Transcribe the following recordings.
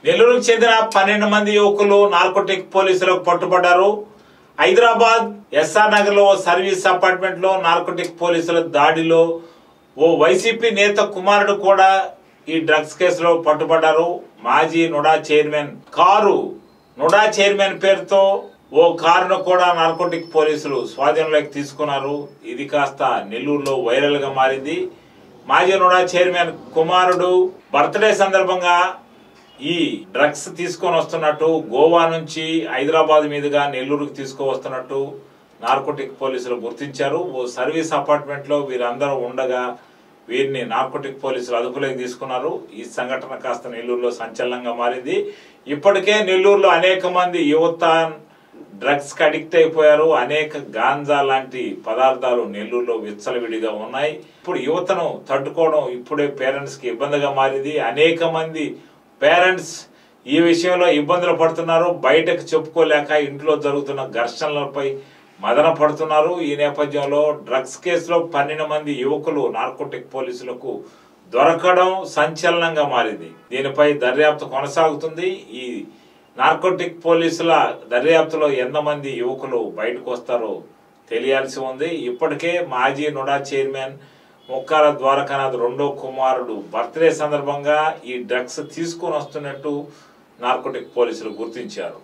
నెల్లూరుకు చెందిన పన్నెండు మంది యువకులు నార్కోటిక్ పోలీసులకు పట్టుబడ్డారు హైదరాబాద్ ఎస్ఆర్ నగర్ లో సర్వీస్ అపార్ట్మెంట్ లో నార్కోటిక్ పోలీసుల దాడిలో ఓ వైసీపీ నేత కుమారుడు కూడా ఈ డ్రగ్స్ కేసులో పట్టుబడ్డారు మాజీ NUDA chairman car NUDA chairman పేరుతో ఓ కారును కూడా నార్కోటిక్ పోలీసులు స్వాధీనంలోకి తీసుకున్నారు ఇది కాస్త నెల్లూరులో వైరల్ గా మారింది మాజీ నుడా చైర్మన్ కుమారుడు బర్త్డే సందర్భంగా ఈ డ్రగ్స్ తీసుకొని వస్తున్నట్టు గోవా నుంచి హైదరాబాద్ మీదుగా నెల్లూరుకు తీసుకువస్తున్నట్టు నార్కోటిక్ పోలీసులు గుర్తించారు ఓ సర్వీస్ అపార్ట్మెంట్ లో వీరందరూ ఉండగా వీరిని నార్కోటిక్ పోలీసులు అదుపులోకి తీసుకున్నారు ఈ సంఘటన కాస్త నెల్లూరులో సంచలనంగా మారింది ఇప్పటికే నెల్లూరులో అనేక మంది యువత డ్రగ్స్ కి అడిక్ట్ అయిపోయారు అనేక గాంజా లాంటి పదార్థాలు నెల్లూరులో విచ్చలవిడిగా ఉన్నాయి ఇప్పుడు యువతను తట్టుకోవడం ఇప్పుడే పేరెంట్స్ కి ఇబ్బందిగా మారింది అనేక మంది పేరెంట్స్ ఈ విషయంలో ఇబ్బందులు పడుతున్నారు బయటకు చెప్పుకోలేక ఇంట్లో జరుగుతున్న ఘర్షణలపై మదన పడుతున్నారు ఈ నేపథ్యంలో డ్రగ్స్ కేసులో పన్నెండు మంది యువకులు నార్కోటిక్ పోలీసులకు దొరకడం సంచలనంగా మారింది దీనిపై దర్యాప్తు కొనసాగుతుంది ఈ నార్కోటిక్ పోలీసుల దర్యాప్తులో ఎంతమంది యువకులు బయటకు వస్తారో తెలియాల్సి ఉంది ఇప్పటికే మాజీ నుడా చైర్మన్ ముక్కాల ద్వారకానాథ్ రెండో కుమారుడు బర్త్డే సందర్భంగా ఈ డ్రగ్స్ తీసుకొని వస్తున్నట్టు నార్కోటిక్ పోలీసులు గుర్తించారు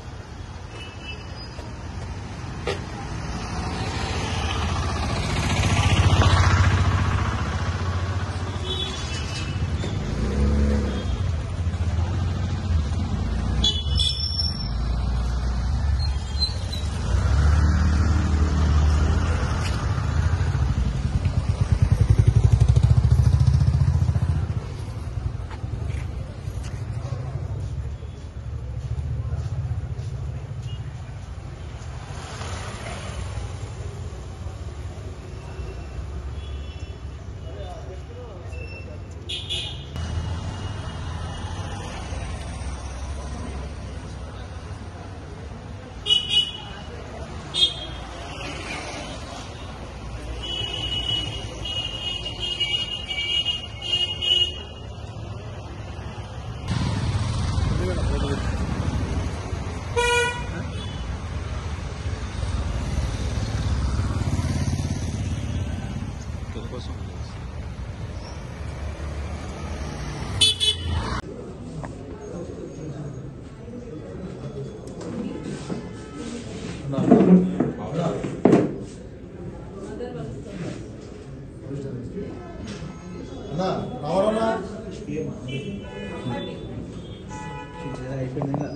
అన్నా రావాలన్నా అయిపోయింది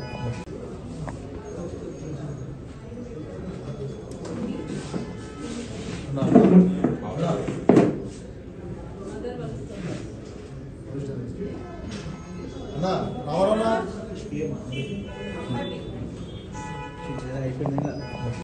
అన్నా రావాలన్నా అయిపోయింది